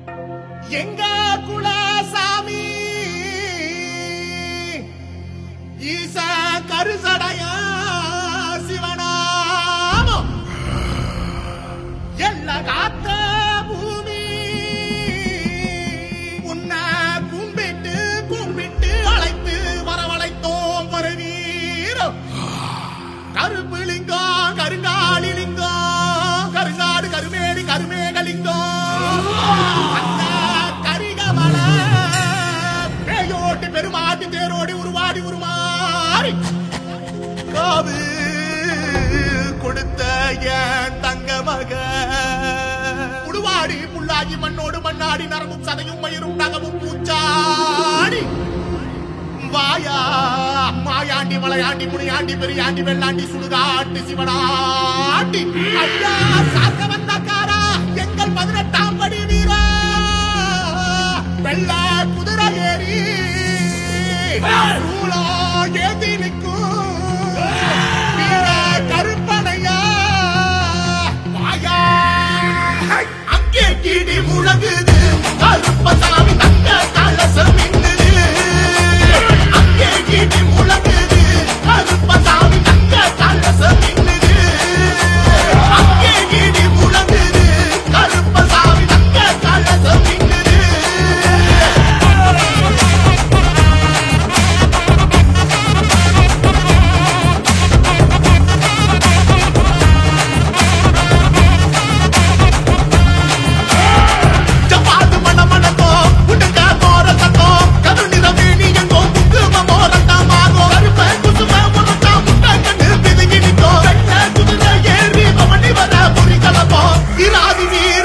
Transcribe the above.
எங்க குலசாமி ஈச கருசடையா சிவனாமம் எல்ல காத்த பூமி உன்னை கும்பிட்டு கும்பிட்டு அழைத்து வரவழைத்தோம் வருவீரம் கருப்பு லிங்கம் கருங்காலி லிங்கம் கருங்காடு கருமேடி கருமேகலிங்கம் அந்த கரிகமல பேயோட்டி பெருமாட்டி தேரோடி உருவாடி உருமாறி காவு கொடுத்த என் தங்க மக உருவாடி புல்லாகி மண்ணோடு மண்ணாடி நரம்பும் சதையும் மயிரும் நகமும் பூச்சாடி வாயா மாயாண்டி மலையாண்டி முனியாண்டி பெரியாண்டி வெள்ளாண்டி சுடுகாட்டு சிவனாண்டி ஐயா சாக்க வந்தக்காரா எங்கள் பதினெட்டாம் படி வீரா வெள்ள குதிரை ஏறி சூளா ஏந்தி நிற்கும் வீர கருப்பனையா வாயா அங்கே கிடி முழங்குது கருப்பசாமி தங்க கலசம் மின்னுது அங்கே கிடி முழங்குது கருப்பசாமி தங்க கலசம் மின்னுது அங்கே கிடி முழங்குது கருப்பசாமி தங்க கலசம் மின்னுது ஜப்பாது மன மனக்கோ உடுக்க போற சக்கோ கரு நிறமேனி எங்கோ குங்கும மோரட்டா மாகோ கருப்ப குசும முரட்டா முட்டை கண்டு பிதுங்கி நிக்கோ வெள்ள குதிரை ஏறி பவனி வர புரி கலப்போ இராதி வீர